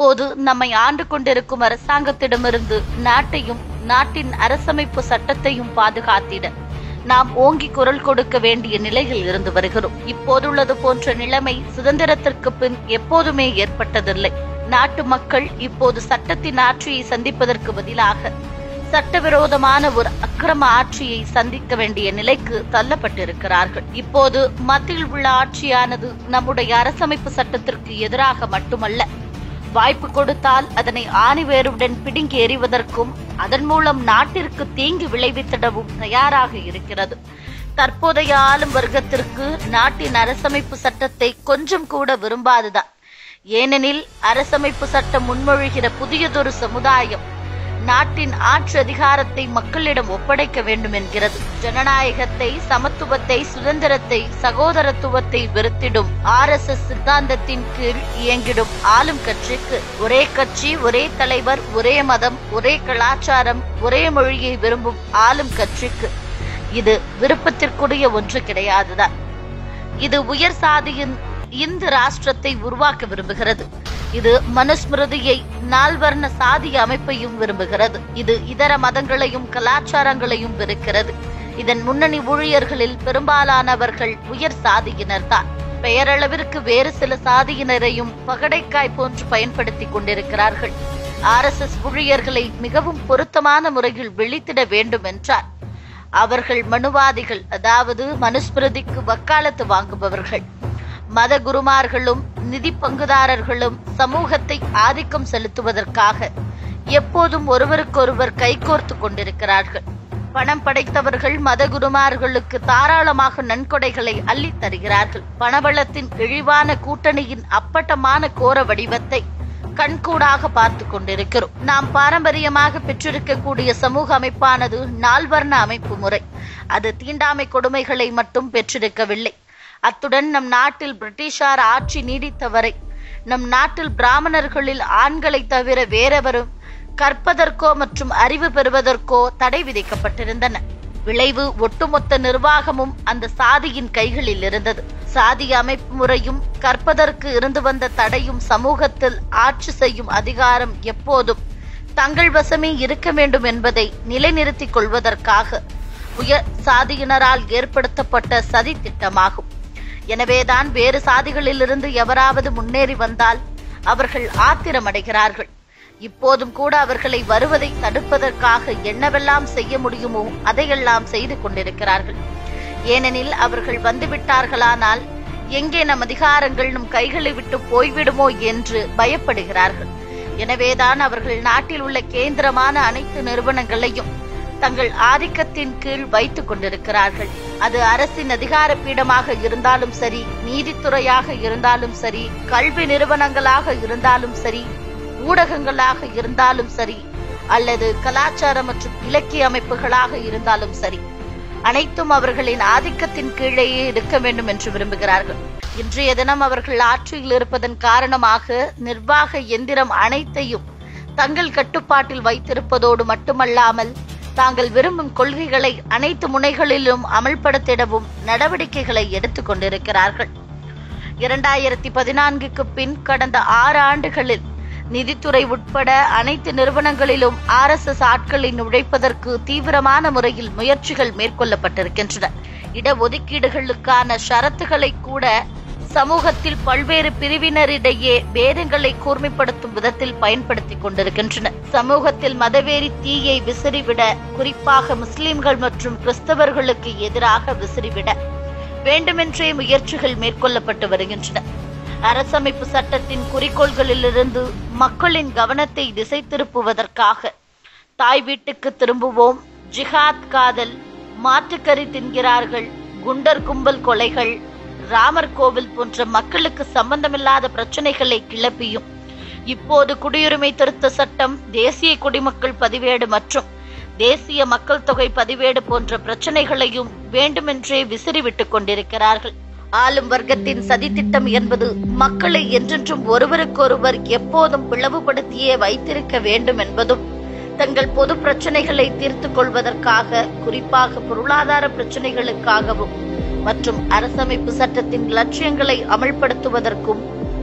இப்போது நம்மை ஆண்டு கொண்டிருக்கும் அரசாங்கத்திடமிருந்து நாட்டையும் நாட்டின் அரசமைப்பு சட்டத்தையும் பாதுகாத்திட நாம் ஓங்கி குரல் கொடுக்க வேண்டிய நிலையில் இருந்து வருகிறோம் இப்போதுள்ளது போன்ற நிலைமை சுதந்திரத்திற்கு பின் எப்போதுமே ஏற்பட்டதில்லை நாட்டு மக்கள் இப்போது சட்டத்தின் ஆட்சியை சந்திப்பதற்கு பதிலாக சட்டவிரோதமான ஒரு அக்கிரம ஆட்சியை சந்திக்க வேண்டிய நிலைக்கு தள்ளப்பட்டிருக்கிறார்கள் இப்போது மத்தியில் உள்ள ஆட்சியானது நம்முடைய அரசமைப்பு சட்டத்திற்கு எதிராக மட்டுமல்ல வாய்ப்பு கொடுத்தால் அதனை ஆணிவேருடன் பிடுங்கி எறிவதற்கும் அதன் மூலம் நாட்டிற்கு தீங்கு விளைவித்திடவும் தயாராக இருக்கிறது தற்போதைய ஆளும் வர்க்கத்திற்கு நாட்டின் அரசமைப்பு சட்டத்தை கொஞ்சம் கூட விரும்பாதுதான் ஏனெனில் அரசமைப்பு சட்டம் முன்மொழிகிற புதியதொரு சமுதாயம் நாட்டின் ஆட்சி அதிகாரத்தை மக்களிடம் ஒப்படைக்க வேண்டும் என்கிறது ஜனநாயகத்தை சமத்துவத்தை சுதந்திரத்தை சகோதரத்துவத்தை வெறுத்திடும் ஆர் எஸ் எஸ் சித்தாந்தத்தின் கீழ் இயங்கிடும் ஆளும் கட்சிக்கு ஒரே கட்சி ஒரே தலைவர் ஒரே மதம் ஒரே கலாச்சாரம் ஒரே மொழியை விரும்பும் ஆளும் கட்சிக்கு இது விருப்பத்திற்குரிய ஒன்று கிடையாதுதான் இது உயர் சாதியின் இந்து ராஷ்டிரத்தை உருவாக்க விரும்புகிறது இது மனுஸ்மிருதியை நால்வர்ண சாதிய அமைப்பையும் விரும்புகிறது இது இதர மதங்களையும் கலாச்சாரங்களையும் வெறுக்கிறது இதன் முன்னணி ஊழியர்களில் பெரும்பாலானவர்கள் உயர் சாதியினர்தான் பெயரளவிற்கு வேறு சில சாதியினரையும் பகடைக்காய் போன்று பயன்படுத்திக் கொண்டிருக்கிறார்கள் ஆர் எஸ் எஸ் ஊழியர்களை மிகவும் பொருத்தமான முறையில் விழித்திட வேண்டும் என்றார் அவர்கள் மனுவாதிகள் அதாவது மனுஸ்மிருதிக்கு வக்காலத்து வாங்குபவர்கள் மத குருமார்களும் நிதி பங்குதாரர்களும் சமூகத்தை ஆதிக்கம் செலுத்துவதற்காக எப்போதும் ஒருவருக்கொருவர் கைகோர்த்து கொண்டிருக்கிறார்கள் பணம் படைத்தவர்கள் மத குருமார்களுக்கு தாராளமாக நன்கொடைகளை அள்ளித் தருகிறார்கள் பணபலத்தின் இழிவான கூட்டணியின் அப்பட்டமான கோர வடிவத்தை கண்கூடாக பார்த்து கொண்டிருக்கிறோம் நாம் பாரம்பரியமாக பெற்றிருக்கக்கூடிய சமூக அமைப்பானது நால்வர்ண அமைப்பு முறை அது தீண்டாமை கொடுமைகளை மட்டும் பெற்றிருக்கவில்லை அத்துடன் நம் நாட்டில் பிரிட்டிஷார் ஆட்சி நீடித்தவரை நம் நாட்டில் பிராமணர்களில் ஆண்களை தவிர வேறெவரும் கற்பதற்கோ மற்றும் அறிவு பெறுவதற்கோ தடை விதிக்கப்பட்டிருந்தன விளைவு ஒட்டுமொத்த நிர்வாகமும் அந்த சாதியின் கைகளில் இருந்தது சாதி அமைப்பு முறையும் கற்பதற்கு இருந்து வந்த தடையும் சமூகத்தில் ஆட்சி செய்யும் அதிகாரம் எப்போதும் தங்கள் வசமே இருக்க வேண்டும் என்பதை நிலைநிறுத்திக் கொள்வதற்காக உயர் சாதியினரால் ஏற்படுத்தப்பட்ட சதி திட்டமாகும் எனவேதான் வேறு சாதிகளிலிருந்து எவராவது முன்னேறி வந்தால் அவர்கள் ஆத்திரமடைகிறார்கள் இப்போதும் கூட அவர்களை வருவதை தடுப்பதற்காக என்னவெல்லாம் செய்ய முடியுமோ அதையெல்லாம் செய்து கொண்டிருக்கிறார்கள் ஏனெனில் அவர்கள் வந்துவிட்டார்களானால் எங்கே நம் அதிகாரங்கள் நம் கைகளை விட்டு போய்விடுமோ என்று பயப்படுகிறார்கள் எனவேதான் அவர்கள் நாட்டில் உள்ள கேந்திரமான அனைத்து நிறுவனங்களையும் தங்கள் ஆதிக்கத்தின் கீழ் வைத்துக் கொண்டிருக்கிறார்கள் அது அரசின் அதிகார பீடமாக இருந்தாலும் சரி நீதித்துறையாக இருந்தாலும் சரி கல்வி நிறுவனங்களாக இருந்தாலும் சரி ஊடகங்களாக இருந்தாலும் சரி அல்லது கலாச்சார மற்றும் இலக்கிய அமைப்புகளாக இருந்தாலும் சரி அனைத்தும் அவர்களின் ஆதிக்கத்தின் கீழேயே இருக்க வேண்டும் என்று விரும்புகிறார்கள் இன்றைய தினம் அவர்கள் ஆட்சியில் இருப்பதன் காரணமாக நிர்வாக எந்திரம் அனைத்தையும் தங்கள் கட்டுப்பாட்டில் வைத்திருப்பதோடு மட்டுமல்லாமல் தாங்கள் விரும்பும் கொள்கைகளை அனைத்து முனைகளிலும் அமல்படுத்திடவும் நடவடிக்கைகளை எடுத்துக் கொண்டிருக்கிறார்கள் இரண்டாயிரத்தி பதினான்குக்கு பின் கடந்த ஆறு ஆண்டுகளில் நிதித்துறை உட்பட அனைத்து நிறுவனங்களிலும் ஆர் எஸ் எஸ் ஆட்களை நுழைப்பதற்கு தீவிரமான முறையில் முயற்சிகள் மேற்கொள்ளப்பட்டிருக்கின்றன இடஒதுக்கீடுகளுக்கான ஷரத்துகளை கூட சமூகத்தில் பல்வேறு பிரிவினரிடையே பேதங்களை கூர்மைப்படுத்தும் விதத்தில் பயன்படுத்திக் கொண்டிருக்கின்றன சமூகத்தில் மதவேரி தீயை விசிறிவிட குறிப்பாக முஸ்லிம்கள் மற்றும் கிறிஸ்தவர்களுக்கு எதிராக விசிறிவிட வேண்டுமென்றே முயற்சிகள் மேற்கொள்ளப்பட்டு வருகின்றன அரசமைப்பு சட்டத்தின் குறிக்கோள்களிலிருந்து மக்களின் கவனத்தை திசை திருப்புவதற்காக தாய் வீட்டுக்கு திரும்புவோம் ஜிஹாத் காதல் மாற்றுக்கறி தின்கிறார்கள் குண்டர் கும்பல் கொலைகள் ராமர் கோவில் போன்ற மக்களுக்கு சம்பந்தமில்லாத பிரச்சனைகளை கிளப்பியும் இப்போது குடியுரிமை திருத்த சட்டம் தேசிய குடிமக்கள் பதிவேடு மற்றும் தேசிய மக்கள் தொகை பதிவேடு போன்ற பிரச்சனைகளையும் வேண்டுமென்றே விசிறிவிட்டுக் கொண்டிருக்கிறார்கள் ஆளும் வர்க்கத்தின் சதித்திட்டம் என்பது மக்களை என்றென்றும் ஒருவருக்கொருவர் எப்போதும் பிளவுபடுத்தியே வைத்திருக்க வேண்டும் என்பதும் தங்கள் பொது பிரச்சனைகளை தீர்த்துக் கொள்வதற்காக குறிப்பாக பொருளாதார பிரச்சனைகளுக்காகவும் மற்றும் அரசமைப்பு சட்டத்தின் லட்சியங்களை அமல்படுத்துவதற்கும்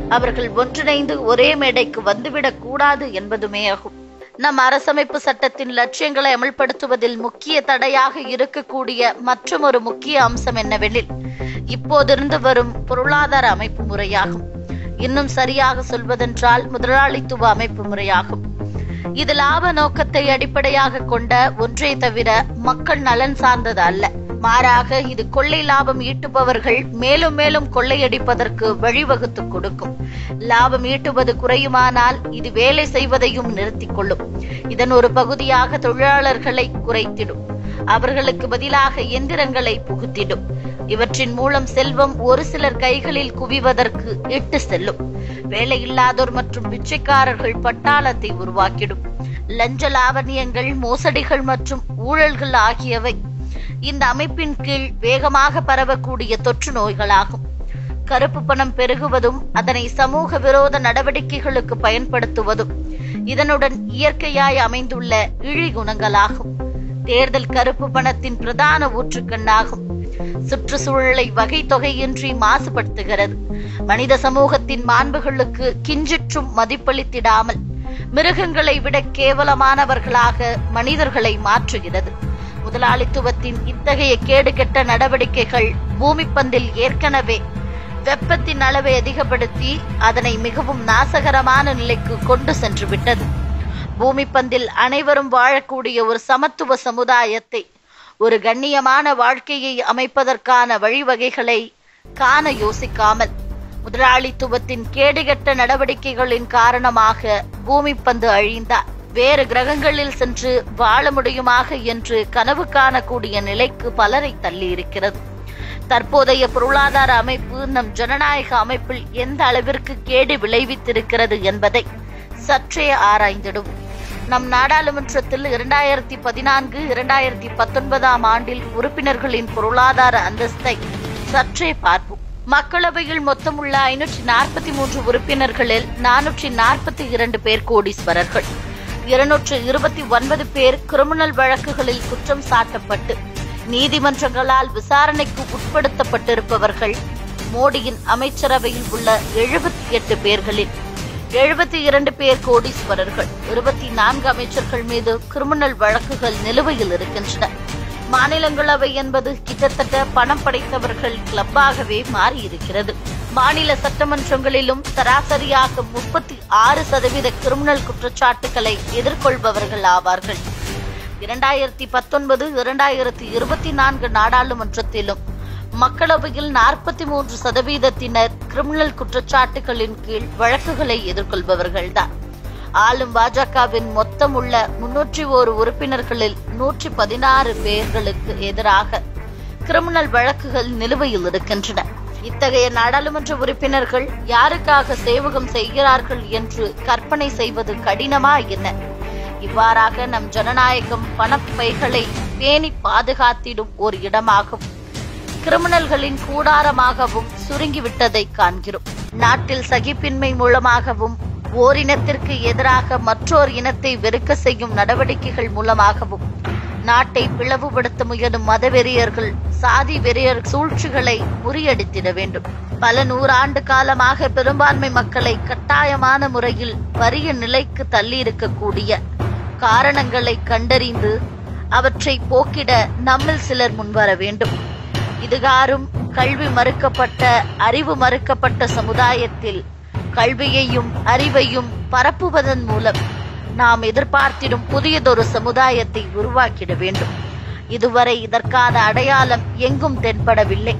அவர்கள் ஒன்றிணைந்து ஒரே மேடைக்கு வந்துவிடக் கூடாது என்பதுமே ஆகும் நம் அரசமைப்பு சட்டத்தின் லட்சியங்களை அமல்படுத்துவதில் முக்கிய தடையாக இருக்கக்கூடிய மற்றொரு முக்கிய அம்சம் என்னவெனில் இப்போதிருந்து வரும் பொருளாதார அமைப்பு முறையாகும் இன்னும் சரியாக சொல்வதென்றால் முதலாளித்துவ அமைப்பு முறையாகும் இது லாப நோக்கத்தை அடிப்படையாக கொண்ட ஒன்றே தவிர மக்கள் நலன் சார்ந்தது அல்ல மாறாக இது கொள்ளை லாபம் ஈட்டுபவர்கள் மேலும் மேலும் கொள்ளையடிப்பதற்கு வழிவகுத்து கொடுக்கும் லாபம் ஈட்டுவது குறையுமானால் இது வேலை செய்வதையும் நிறுத்திக் கொள்ளும் இதன் ஒரு பகுதியாக தொழிலாளர்களை குறைத்திடும் அவர்களுக்கு பதிலாக எந்திரங்களை புகுத்திடும் இவற்றின் மூலம் செல்வம் ஒரு சிலர் கைகளில் குவிவதற்கு இட்டு செல்லும் வேலையில்லாதோர் மற்றும் பிச்சைக்காரர்கள் பட்டாளத்தை உருவாக்கிடும் லஞ்ச லாவணியங்கள் மோசடிகள் மற்றும் ஊழல்கள் ஆகியவை இந்த அமைப்பின் கீழ் வேகமாக பரவக்கூடிய தொற்று நோய்களாகும் கருப்பு பணம் பெருகுவதும் அதனை சமூக விரோத நடவடிக்கைகளுக்கு பயன்படுத்துவதும் இதனுடன் இயற்கையாய் அமைந்துள்ள இழிகுணங்களாகும் தேர்தல் கருப்பு பணத்தின் பிரதான ஊற்றுக்கண்ணாகும் சுற்றுச்சூழலை வகை தொகையின்றி மாசுபடுத்துகிறது மனித சமூகத்தின் மாண்புகளுக்கு கிஞ்சிற்றும் மதிப்பளித்திடாமல் மிருகங்களை விட கேவலமானவர்களாக மனிதர்களை மாற்றுகிறது முதலாளித்துவத்தின் இத்தகைய கேடுகெட்ட நடவடிக்கைகள் பூமிப்பந்தில் ஏற்கனவே வெப்பத்தின் அளவை அதிகப்படுத்தி அதனை மிகவும் நாசகரமான நிலைக்கு கொண்டு சென்று விட்டது பூமிப்பந்தில் அனைவரும் வாழக்கூடிய ஒரு சமத்துவ சமுதாயத்தை ஒரு கண்ணியமான வாழ்க்கையை அமைப்பதற்கான வழிவகைகளை காண யோசிக்காமல் முதலாளித்துவத்தின் கேடுகெட்ட நடவடிக்கைகளின் காரணமாக பூமிப்பந்து அழிந்தார் வேறு கிரகங்களில் சென்று வாழ முடியுமாக என்று கனவு காணக்கூடிய நிலைக்கு பலரை தள்ளியிருக்கிறது தற்போதைய பொருளாதார அமைப்பு நம் ஜனநாயக அமைப்பில் எந்த அளவிற்கு கேடு விளைவித்திருக்கிறது என்பதை சற்றே ஆராய்ந்திடும் நம் நாடாளுமன்றத்தில் இரண்டாயிரத்தி பதினான்கு இரண்டாயிரத்தி பத்தொன்பதாம் ஆண்டில் உறுப்பினர்களின் பொருளாதார அந்தஸ்தை சற்றே பார்ப்போம் மக்களவையில் மொத்தமுள்ள ஐநூற்றி நாற்பத்தி மூன்று உறுப்பினர்களில் நானூற்றி நாற்பத்தி இரண்டு பேர் கோடீஸ்வரர்கள் இருநூற்று இருபத்தி ஒன்பது பேர் கிரிமினல் வழக்குகளில் குற்றம் சாட்டப்பட்டு நீதிமன்றங்களால் விசாரணைக்கு உட்படுத்தப்பட்டிருப்பவர்கள் மோடியின் அமைச்சரவையில் உள்ள எழுபத்தி எட்டு பேர்களில் எழுபத்தி இரண்டு பேர் கோடீஸ்வரர்கள் இருபத்தி நான்கு அமைச்சர்கள் மீது கிரிமினல் வழக்குகள் நிலுவையில் இருக்கின்றன மாநிலங்களவை என்பது கிட்டத்தட்ட பணம் படைத்தவர்கள் கிளப்பாகவே மாறியிருக்கிறது மாநில சட்டமன்றங்களிலும் சராசரியாக முப்பத்தி ஆறு சதவீத கிரிமினல் குற்றச்சாட்டுகளை எதிர்கொள்பவர்கள் ஆவார்கள் இரண்டாயிரத்தி பத்தொன்பது இரண்டாயிரத்தி இருபத்தி நான்கு நாடாளுமன்றத்திலும் மக்களவையில் நாற்பத்தி மூன்று சதவீதத்தினர் கிரிமினல் குற்றச்சாட்டுகளின் கீழ் வழக்குகளை எதிர்கொள்பவர்கள்தான் ஆளும் பாஜகவின் மொத்தம் உள்ள முன்னூற்றி ஓரு உறுப்பினர்களில் நூற்றி பதினாறு பேர்களுக்கு எதிராக கிரிமினல் வழக்குகள் நிலுவையில் இருக்கின்றன இத்தகைய நாடாளுமன்ற உறுப்பினர்கள் யாருக்காக சேவகம் செய்கிறார்கள் என்று கற்பனை செய்வது கடினமா என்ன இவ்வாறாக நம் ஜனநாயகம் பணப்பைகளை பேணி பாதுகாத்திடும் ஒரு இடமாகும் கிரிமினல்களின் கூடாரமாகவும் சுருங்கிவிட்டதை காண்கிறோம் நாட்டில் சகிப்பின்மை மூலமாகவும் ஓரினத்திற்கு எதிராக மற்றோர் இனத்தை வெறுக்க செய்யும் நடவடிக்கைகள் மூலமாகவும் நாட்டை பிளவுபடுத்த முயலும் மதவெறியர்கள் சாதி வெறியர் சூழ்ச்சிகளை முறியடித்திட வேண்டும் பல நூறாண்டு காலமாக பெரும்பான்மை மக்களை கட்டாயமான முறையில் வறிய நிலைக்கு தள்ளியிருக்கக்கூடிய காரணங்களை கண்டறிந்து அவற்றை போக்கிட நம்மில் சிலர் முன்வர வேண்டும் இதுகாரும் கல்வி மறுக்கப்பட்ட அறிவு மறுக்கப்பட்ட சமுதாயத்தில் கல்வியையும் அறிவையும் பரப்புவதன் மூலம் நாம் எதிர்பார்த்திடும் புதியதொரு சமுதாயத்தை உருவாக்கிட வேண்டும் இதுவரை இதற்கான அடையாளம் எங்கும் தென்படவில்லை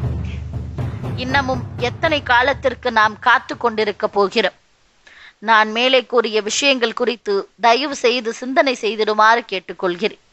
இன்னமும் எத்தனை காலத்திற்கு நாம் காத்து கொண்டிருக்க போகிறோம் நான் மேலே கூறிய விஷயங்கள் குறித்து தயவு செய்து சிந்தனை செய்திடுமாறு கேட்டுக்கொள்கிறேன்